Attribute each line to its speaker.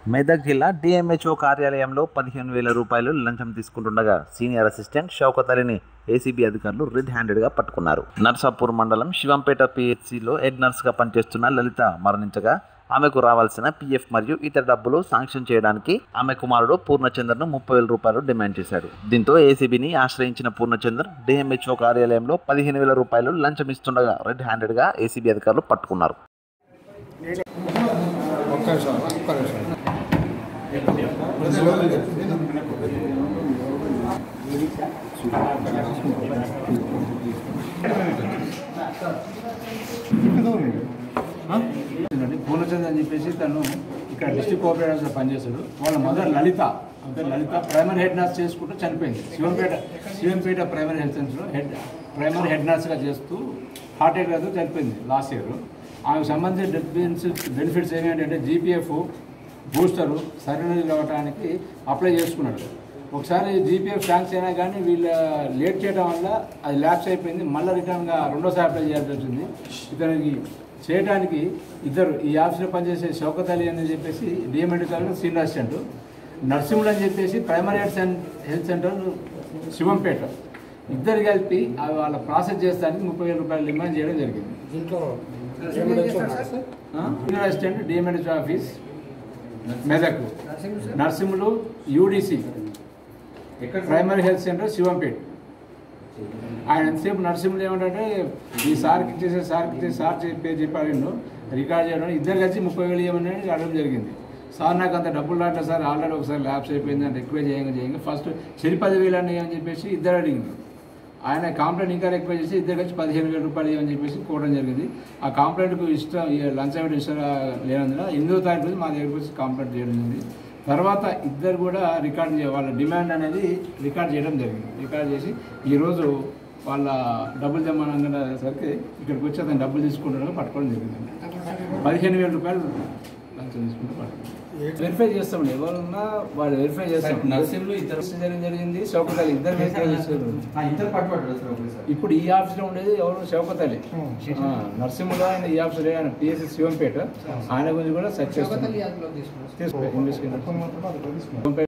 Speaker 1: మెదక్ జిల్లా డిఎంహెచ్ఓ కార్యాలయంలో పదిహేను వేల రూపాయలు లంచం తీసుకుంటుండగా సీనియర్ అసిస్టెంట్ షౌకత్ అలీని ఏసీబీ అధికారులు రెడ్ హ్యాండెడ్గా పట్టుకున్నారు నర్సాపూర్ మండలం శివంపేట పిహెచ్సిలో హెడ్ నర్స్గా పనిచేస్తున్న లలిత మరణించగా ఆమెకు రావాల్సిన పీఎఫ్ మరియు ఇతర డబ్బులు శాంక్షన్ చేయడానికి ఆమె కుమారుడు పూర్ణచంద్రను ముప్పై వేల రూపాయలు డిమాండ్ చేశాడు దీంతో ఏసీబీని ఆశ్రయించిన పూర్ణచంద్ర డిఎంహెచ్ఓ కార్యాలయంలో పదిహేను వేల రూపాయలు లంచం ఇస్తుండగా రెడ్ హ్యాండెడ్గా ఏసీబీ అధికారులు పట్టుకున్నారు
Speaker 2: ఒక్క నిమిషం ఒక్క నిమిషం
Speaker 3: పూర్ణచంద్ర అని చెప్పేసి తను ఇక్కడ డిస్ట్రిక్ట్ కోఆపరేటివ్స్లో పనిచేస్తాడు వాళ్ళ మదర్ లలిత అంటే లలిత ప్రైమరీ హెడ్ నర్స్ చేసుకుంటూ చనిపోయింది శివంపేట శివంపేట ప్రైమరీ హెల్త్ సెంటర్లో హెడ్ ప్రైమరీ హెడ్ నర్స్గా చేస్తూ హార్ట్ అటాక్ చనిపోయింది లాస్ట్ ఇయర్ ఆమెకు సంబంధించిన బెనిఫిట్స్ బెనిఫిట్స్ ఏమేంటంటే జీపీఎఫ్ బూస్టరు సరైనది కావడానికి అప్లై చేసుకున్నాడు ఒకసారి జీపీఎఫ్ శాంక్షన్ అయినా కానీ వీళ్ళ లేట్ చేయడం వల్ల అది ల్యాప్స్ అయిపోయింది మళ్ళీ రిటర్న్గా రెండోసారి అప్లై చేయాల్సి వచ్చింది ఇతనికి చేయడానికి ఇద్దరు ఈ ఆఫీస్లో పనిచేసే షౌకత్ అలీ అని చెప్పేసి DMED college senior assistant Narsimhulu అని చెప్పేసి ప్రైమరీ హెల్త్ సెన్ హెల్త్ సెంటర్ శివంపేట ఇద్దరు కలిపి అవి వాళ్ళ ప్రాసెస్ చేస్తానికి ముప్పై వేల రూపాయలు డిమాండ్ చేయడం జరిగింది
Speaker 2: దీంట్లో
Speaker 3: senior assistant DMED office Medak Narsimhulu UDC primary health center Shivampet ఆయన ఎంతసేపు నర్సింహులు ఏమంటే ఈ సార్కి ఇచ్చేసే సార్కి ఇచ్చేసి సార్ చెప్పే చెప్పాడు రికార్డ్ చేయడం ఇద్దరు కలిసి ముప్పై వేలు ఇవ్వమని అడగడం జరిగింది సార్ నాకు అంత డబ్బులు రావట్లేదు సార్ ఆల్రెడీ ఒకసారి ల్యాబ్స్ అయిపోయింది అని రిక్వెస్ట్ చేయంగా చేయంగా ఫస్ట్ చెరి పదివేలు అని అని చెప్పేసి ఇద్దరు అడిగింది ఆయన కాంప్లైంట్ ఇంకా రిక్వెస్ట్ చేసి ఇద్దరు కలిసి పదిహేను వేల రూపాయలు ఇవ్వని చెప్పేసి కోవడం జరిగింది ఆ కాంప్లైంట్కు ఇష్టం ఈ లంచం ఇవ్వడం ఇష్టం లేనందున ఎనిమిదో తారీఖు రోజు మా దగ్గరకు వచ్చి కాంప్లైంట్ చేయడం జరిగింది తర్వాత ఇద్దరు కూడా రికార్డ్ చే వాళ్ళ డిమాండ్ అనేది రికార్డ్ చేయడం జరిగింది రికార్డ్ చేసి ఈరోజు వాళ్ళ డబ్బులు జమానందరికి ఇక్కడికి వచ్చి అతను డబ్బులు తీసుకుంటాడో పట్టుకోవడం జరిగింది పదిహేను వేల రూపాయలు లంచం తీసుకుంటే పట్టుకోండి వెరిఫై చేస్తాం ఎవరున్నా వాళ్ళు వెరిఫై చేస్తాం నర్సింగ్లు ఇద్దరు జరిగింది జరిగింది షౌకత్ అలీ ఇద్దరు వెరిఫై చేస్తారు
Speaker 4: ఇద్దరు పట్టుబడ్డారు సార్ ఒకసారి
Speaker 3: ఇప్పుడు ఈ ఆఫీస్లో ఉండేది ఎవరు షౌకత్ అలీ ఆ, నరసింహలో ఆయన ఈ ఆఫీస్ ఆయన పిఎస్సి శివంపేట ఆయన గురించి కూడా సెర్చ్ చేస్తాం
Speaker 2: షౌకత్ అలీ యాదవ్లో తీసుకున్నాం.
Speaker 3: తీసుకో ఇంగ్లీష్కి
Speaker 2: ఫోన్ మాత్రం అది తీసుకున్నాం.